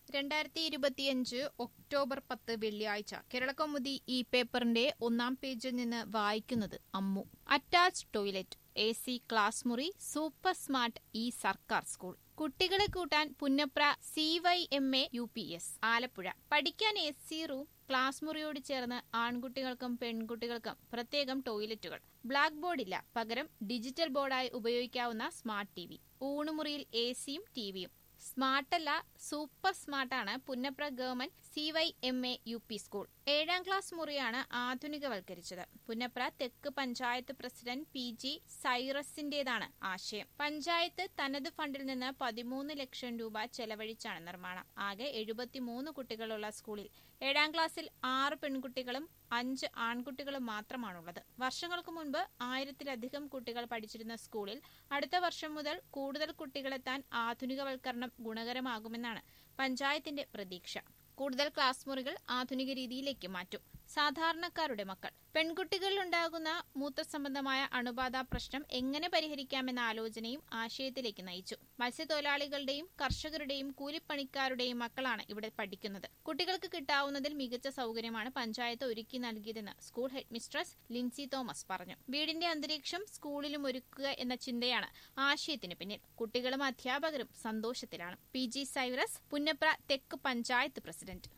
രണ്ടായിരത്തി ഇരുപത്തിയഞ്ച് ഒക്ടോബർ പത്ത് വെള്ളിയാഴ്ച കേരളകൗമുദി ഈ പേപ്പറിന്റെ ഒന്നാം പേജിൽ നിന്ന് വായിക്കുന്നത് Ammu attach toilet A C class മുറി സൂപ്പർ സ്മാർട്ട് ഈ സർക്കാർ സ്കൂൾ കുട്ടികളെ കൂട്ടാൻ Punnapra C Y M A U P S Alappuzha പഠിക്കാൻ എ സി റൂം ക്ലാസ് മുറിയോട് ചേർന്ന് ആൺകുട്ടികൾക്കും പെൺകുട്ടികൾക്കും പ്രത്യേകം ടോയ്ലറ്റുകൾ ബ്ലാക്ക് ബോർഡില്ല പകരം ഡിജിറ്റൽ ബോർഡായി ഉപയോഗിക്കാവുന്ന സ്മാർട്ട് ടി വി ഊണുമുറിയിൽ എ സിയും ടിവിയും സ്മാർട്ടല്ല സൂപ്പർ സ്മാർട്ടാണ് Punnapra government C Y M A U P school ഏഴാം ക്ലാസ് മുറിയാണ് ആധുനികവൽക്കരിച്ചത് പുന്നപ്ര തെക്ക് പഞ്ചായത്ത് പ്രസിഡന്റ് പി ജി സൈറസിന്റേതാണ് ആശയം പഞ്ചായത്ത് തനത് ഫണ്ടിൽ നിന്ന് പതിമൂന്ന് ലക്ഷം രൂപ ചെലവഴിച്ചാണ് നിർമ്മാണം ആകെ എഴുപത്തിമൂന്ന് കുട്ടികളുള്ള സ്കൂളിൽ ഏഴാം ക്ലാസ്സിൽ ആറ് പെൺകുട്ടികളും അഞ്ച് ആൺകുട്ടികളും മാത്രമാണുള്ളത് വർഷങ്ങൾക്ക് മുൻപ് ആയിരത്തിലധികം കുട്ടികൾ പഠിച്ചിരുന്ന സ്കൂളിൽ അടുത്ത വർഷം മുതൽ കൂടുതൽ കുട്ടികളെത്താൻ ആധുനികവൽക്കരണം ഗുണകരമാകുമെന്നാണ് പഞ്ചായത്തിന്റെ പ്രതീക്ഷ കൂടുതൽ ക്ലാസ് മുറികൾ ആധുനിക രീതിയിലേക്ക് മാറ്റും സാധാരണക്കാരുടെ മക്കൾ പെൺകുട്ടികളിലുണ്ടാകുന്ന മൂത്രസംബന്ധമായ അണുബാധ പ്രശ്നം എങ്ങനെ പരിഹരിക്കാമെന്ന ആലോചനയും ആശയത്തിലേക്ക് നയിച്ചു മത്സ്യത്തൊഴിലാളികളുടെയും കർഷകരുടെയും കൂലിപ്പണിക്കാരുടെയും മക്കളാണ് ഇവിടെ പഠിക്കുന്നത് കുട്ടികൾക്ക് കിട്ടാവുന്നതിൽ മികച്ച സൗകര്യമാണ് പഞ്ചായത്ത് ഒരുക്കി നൽകിയതെന്ന് school head mistress Linsy Thomas പറഞ്ഞു വീടിന്റെ അന്തരീക്ഷം സ്കൂളിലും ഒരുക്കുക എന്ന ചിന്തയാണ് ആശയത്തിന് പിന്നിൽ കുട്ടികളും അധ്യാപകരും സന്തോഷത്തിലാണ് പി ജി സൈറസ് പുന്നപ്ര തെക്ക് പഞ്ചായത്ത് പ്രസിഡന്റ്